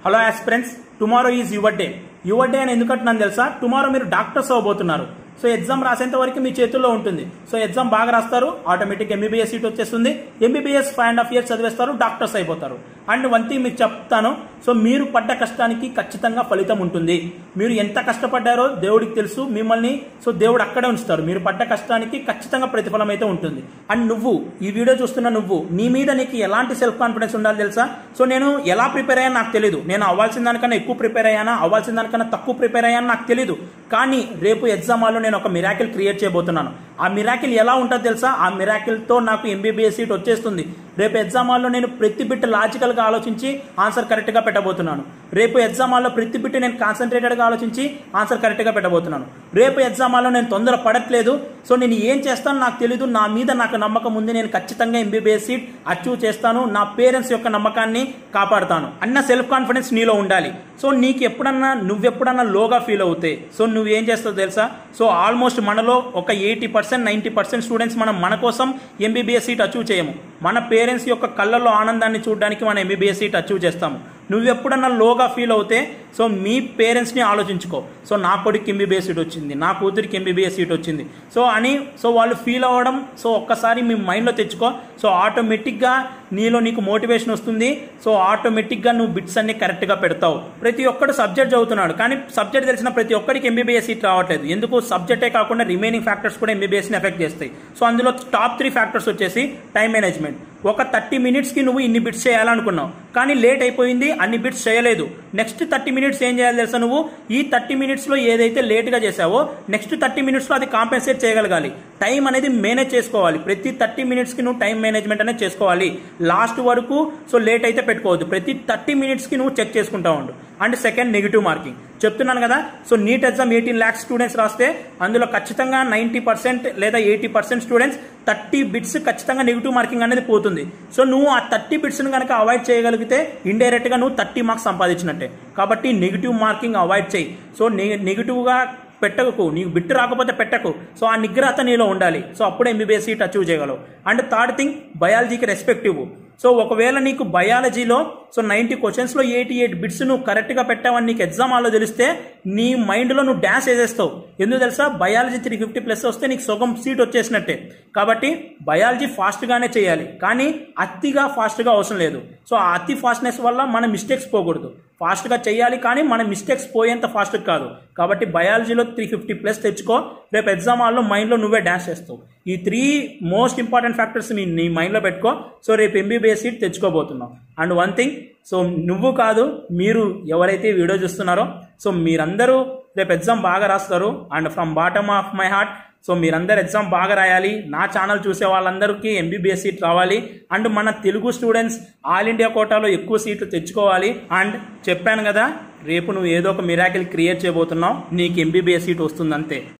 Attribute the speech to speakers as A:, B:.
A: hello aspirants tomorrow is your day your day అని ఎందుకంటున్నాను తెలుసా టుమారో మీరు డాక్టర్స్ అవ్వబోతున్నారు సో ఎగ్జామ్ రాసేంత వరకు మీ చేతుల్లో ఉంటుంది సో ఎగ్జామ్ బాగా రాస్తారు ఆటోమేటిక్ ఎంబీబీఎస్ సీట్ వచ్చేస్తుంది MBBS five and half years చదివేస్తారు డాక్టర్స్ అయిపోతారు అండ్ వన్ థింగ్ మీకు చెప్తాను సో మీరు పడ్డ కష్టానికి ఖచ్చితంగా ఫలితం ఉంటుంది మీరు ఎంత కష్టపడ్డారో దేవుడికి తెలుసు మిమ్మల్ని సో దేవుడు అక్కడే ఉంచుతారు మీరు పడ్డ కష్టానికి ఖచ్చితంగా ప్రతిఫలం అయితే ఉంటుంది అండ్ నువ్వు ఈ వీడియో చూస్తున్న నువ్వు నీ మీద నీకు ఎలాంటి సెల్ఫ్ కాన్ఫిడెన్స్ ఉండాలి తెలుసా సో నేను ఎలా ప్రిపేర్ అయ్యాను నాకు తెలియదు నేను అవ్వాల్సిన దానికన్నా ఎక్కువ ప్రిపేర్ అయ్యానా అవ్వాల్సిన దానికన్నా తక్కువ ప్రిపేర్ అయ్యాను నాకు తెలియదు కానీ రేపు ఎగ్జామ్ హాల్లో నేను ఒక మిరాకిల్ క్రియేట్ చేయబోతున్నాను ఆ మిరాకిల్ ఎలా ఉంటుందో తెలుసా ఆ మిరాకిల్ తో నాకు ఎంబీబీఎస్ సీట్ వచ్చేస్తుంది రేపు ఎగ్జామ్ హాల్లో నేను ప్రతి బిట్ లాజికల్ గా ఆలోచించి ఆన్సర్ కరెక్ట్ గా పెట్టబోతున్నాను రేపు ఎగ్జామ్ హాల్లో ప్రతి బిట్ నేను కాన్సన్ట్రేటెడ్ గా ఆలోచించి ఆన్సర్ కరెక్ట్ గా పెట్టబోతున్నాను రేపు ఎగ్జామ్ హాల్లో నేను తొందర పడట్లేదు సో నేను ఏం చేస్తాను నాకు తెలియదు నా మీద నాకు నమ్మకం ఉంది నేను ఖచ్చితంగా ఎంబీబీఎస్ సీట్ అచీవ్ చేస్తాను నా పేరెంట్స్ యొక్క నమ్మకాన్ని కాపాడుతాను అన్న సెల్ఫ్ కాన్ఫిడెన్స్ నీలో ఉండాలి సో నీకు ఎప్పుడన్నా నువ్వెప్పుడన్నా లోగా ఫీల్ అవుతే సో నువ్వేం చేస్తావు తెలుసా సో ఆల్మోస్ట్ మనలో ఒక eighty percent ninety percent students మనం మన కోసం ఎంబీబీఎస్ సీట్ అచీవ్ చేయము మన పేరెంట్స్ యొక్క కళ్ళల్లో ఆనందాన్ని చూడడానికి మనం ఎంబీబీఎస్ సీట్ అచీవ్ చేస్తాము నువ్వు ఎప్పుడన్నా లోగా ఫీల్ అవుతే సో మీ పేరెంట్స్ని ఆలోచించుకో సో నా కొడుకు ఎంబీబీఎస్ సీట్ వచ్చింది నా కూతురికి ఎంబీబీఎస్ సీట్ వచ్చింది సో అని సో వాళ్ళు ఫీల్ అవ్వడం సో ఒక్కసారి మీ మైండ్లో తెచ్చుకో సో ఆటోమేటిక్గా నీలో నీకు మోటివేషన్ వస్తుంది సో ఆటోమేటిక్గా నువ్వు బిట్స్ అన్ని కరెక్ట్గా పెడతావు ప్రతి ఒక్కడు సబ్జెక్ట్ చదువుతున్నాడు కానీ సబ్జెక్ట్ తెలిసిన ప్రతి ఒక్కడికి ఎంబీబీఎస్ సీట్ రావట్లేదు ఎందుకు సబ్జెక్టే కాకుండా రిమైనింగ్ ఫ్యాక్టర్స్ కూడా ఎంబీబీఎస్ని ఎఫెక్ట్ చేస్తాయి సో అందులో టాప్ త్రీ ఫ్యాక్టర్స్ వచ్చేసి టైం మేనేజ్మెంట్ ఒక థర్టీ మినిట్స్కి నువ్వు ఇన్ని బిట్స్ చేయాలనుకున్నావు కానీ లేట్ అయిపోయింది అన్ని బిట్స్ చేయలేదు నెక్స్ట్ థర్టీ మినిట్స్ ఏం చేయాలి తెలుసా నువ్వు ఈ థర్టీ మినిట్స్లో ఏదైతే లేట్గా చేసావో నెక్స్ట్ థర్టీ మినిట్స్లో అది కాంపెన్సేట్ చేయగలగాలి టైం అనేది మేనేజ్ చేసుకోవాలి ప్రతి థర్టీ మినిట్స్కి నువ్వు టైం మేనేజ్మెంట్ అనేది చేసుకోవాలి లాస్ట్ వరకు సో లేట్ అయితే పెట్టుకోవద్దు ప్రతి థర్టీ మినిట్స్కి నువ్వు చెక్ చేసుకుంటా ఉండు అండ్ సెకండ్ నెగిటివ్ మార్కింగ్ చెప్తున్నాను కదా so NEET exam eighteen lakhs students రాస్తే అందులో ఖచ్చితంగా నైంటీ పర్సెంట్ లేదా eighty percent students thirty bits ఖచ్చితంగా నెగిటివ్ మార్కింగ్ అనేది పోతుంది సో నువ్వు ఆ థర్టీ బిట్స్ని కనుక అవాయిడ్ చేయగలిగితే ఇండైరెక్ట్గా నువ్వు థర్టీ మార్క్స్ సంపాదించినట్టే కాబట్టి నెగిటివ్ మార్కింగ్ అవాయిడ్ చేయి సో నెగిటివ్గా పెట్టకు నీకు బిట్టు రాకపోతే పెట్టకు సో ఆ నిగ్రహత నీలో ఉండాలి సో అప్పుడే ఎంబీబీఎస్ సీట్ అచీవ్ చేయగలవు అండ్ థర్డ్ థింగ్ బయాలజీకి రెస్పెక్టివ్ సో ఒకవేళ నీకు బయాలజీలో సో నైంటీ క్వశ్చన్స్లో ఎయిటీ ఎయిట్ బిట్స్ నువ్వు కరెక్ట్గా పెట్టావని నీకు ఎగ్జామ్ హాల్లో తెలిస్తే నీ మైండ్లో నువ్వు డ్యాన్స్ వేసేస్తావు ఎందుకు తెలుసా బయాలజీ త్రీ ఫిఫ్టీ ప్లస్ వస్తే నీకు సగం సీట్ వచ్చేసినట్టే కాబట్టి బయాలజీ ఫాస్ట్గానే చేయాలి కానీ అతిగా ఫాస్ట్గా అవసరం లేదు సో ఆ అతి ఫాస్ట్నెస్ వల్ల మన మిస్టేక్స్ పోకూడదు ఫాస్ట్గా చేయాలి కానీ మన మిస్టేక్స్ పోయేంత ఫాస్ట్ కాదు కాబట్టి బయాలజీలో త్రీ ఫిఫ్టీ ప్లస్ తెచ్చుకో రేపు ఎగ్జామ్ హాల్లో మైండ్లో నువ్వే డ్యాన్స్ చేస్తావు ఈ త్రీ మోస్ట్ ఇంపార్టెంట్ ఫ్యాక్టర్స్ నీ నీ మైండ్లో పెట్టుకో సో రేపు ఎంబీబీఎస్ సీట్ తెచ్చుకోబోతున్నావు అండ్ వన్ థింగ్ సో నువ్వు కాదు మీరు ఎవరైతే వీడియో చూస్తున్నారో సో మీరందరూ రేపు ఎగ్జామ్ బాగా రాస్తారు and from bottom of my heart so మీరందరు ఎగ్జామ్ బాగా రాయాలి నా ఛానల్ చూసే వాళ్ళందరికీ ఎంబీబీఎస్ సీట్ రావాలి అండ్ మన తెలుగు స్టూడెంట్స్ ఆల్ ఇండియా కోటాలో ఎక్కువ సీట్లు తెచ్చుకోవాలి అండ్ చెప్పాను కదా రేపు నువ్వు ఏదో ఒక మిరాకిల్ క్రియేట్ చేయబోతున్నావు నీకు ఎంబీబీఎస్ సీట్ వస్తుందంతే